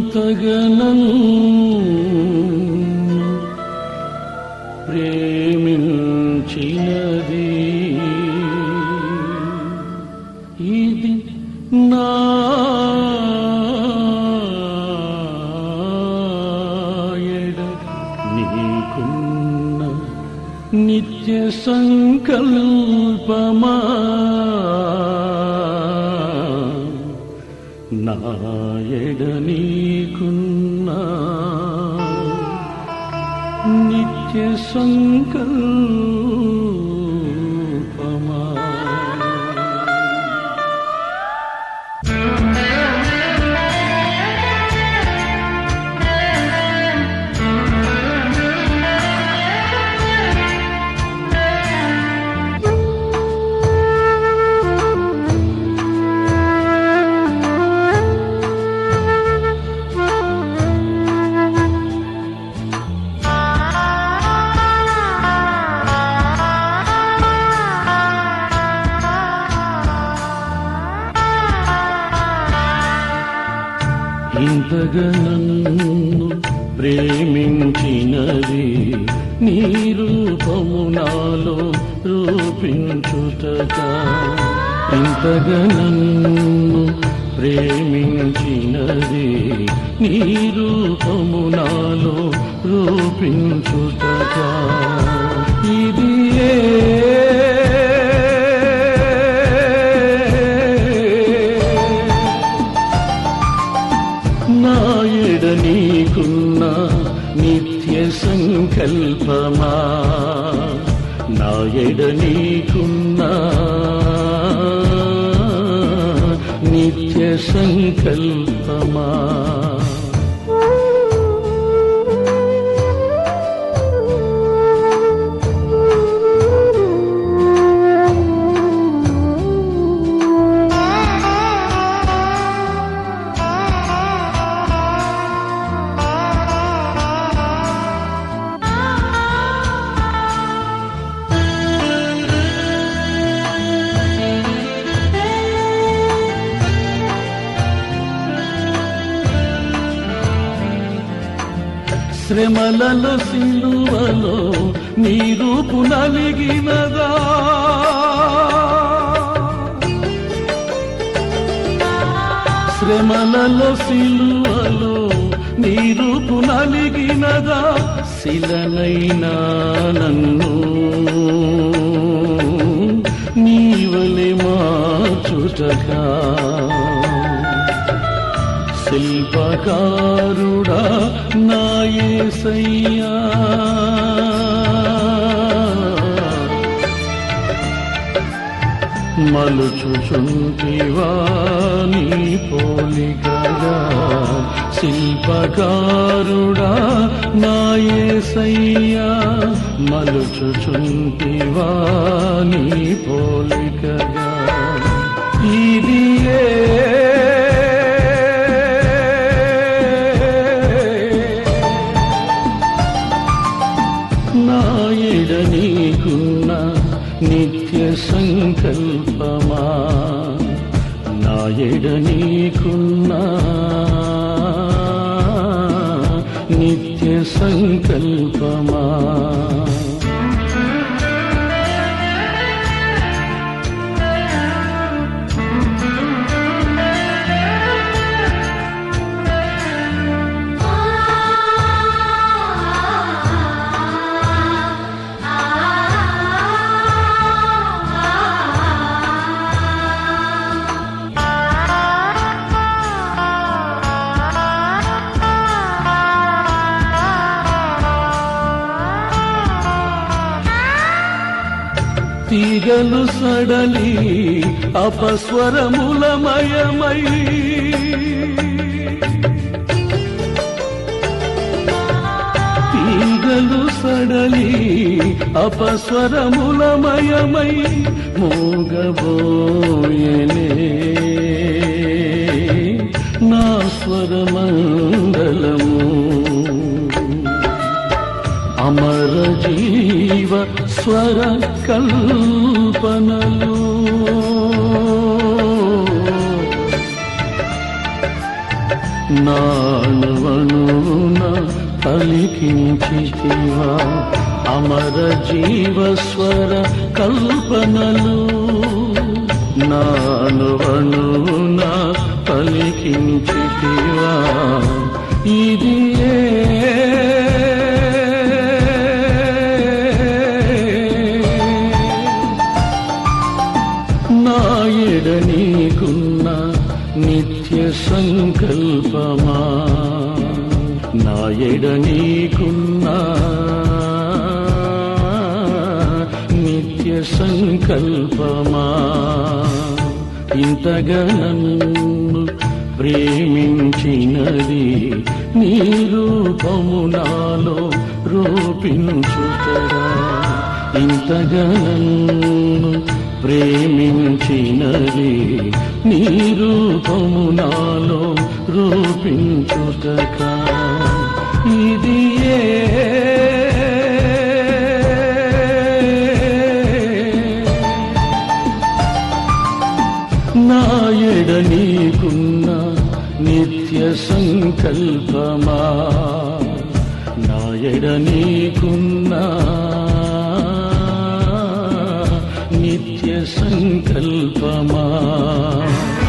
ఇంతగనం ప్రేమించినది ఇది నా ఎడ నీకున్న నిత్య సంకల్పమా నాయడ నీకున్న నిత్య సంకల్పమా ఇంతగా నన్ను ప్రేమించినది నీ రూపము నాలో రూపించుటగా ఇంతగా నన్ను ప్రేమించినది నీ రూపము నాలో రూపించుటగా ఇది నాయడ నీకున్న నిత్య సంకల్పమా నాయడ నీకున్న నిత్య సంకల్పమా శ్రమలలో సిలువలో నీ రూపు నలిగినదా శ్రమలలో సిలువలో నీ రూపు నలిగినదా శిలనైనా నన్ను నీవలే మార్చుటగా శిల్పకారుడా నాయసయ్యా మలుచుచుంటివా నీ పోలికగా శిల్పకారుడా నాయసయ్యా మలుచుచుంటివా నీ పోలికగా ఇది నాయడ నీకున్న నిత్య సంకల్పమా నాయడ నీకున్న నిత్య సంకల్పమా తీగలు సడలి అపస్వరములమయమై తీగలు సడలి అపస్వరములమయమై మోగబోయనే నా స్వరమండలము అమర జీవ స్వర కల్పనలు నాణ పలికించితివా అమర జీవస్వర కల్పనలు నానువనున పలికించితివా ఇది నాయడ నీకున్న నిత్య సంకల్పమా నాయడ నీకున్న నిత్య సంకల్పమా ఇంతగా నన్ను ప్రేమించినది నీ రూపము నాలో రూపించుతరా ఇంతగా నన్ను ప్రేమించినది నీ రూపము నాలో రూపించుటక ఇది నాయడ నీకున్న నిత్య సంకల్పమా నాయడ నీకున్న నిత్య సంకల్పమా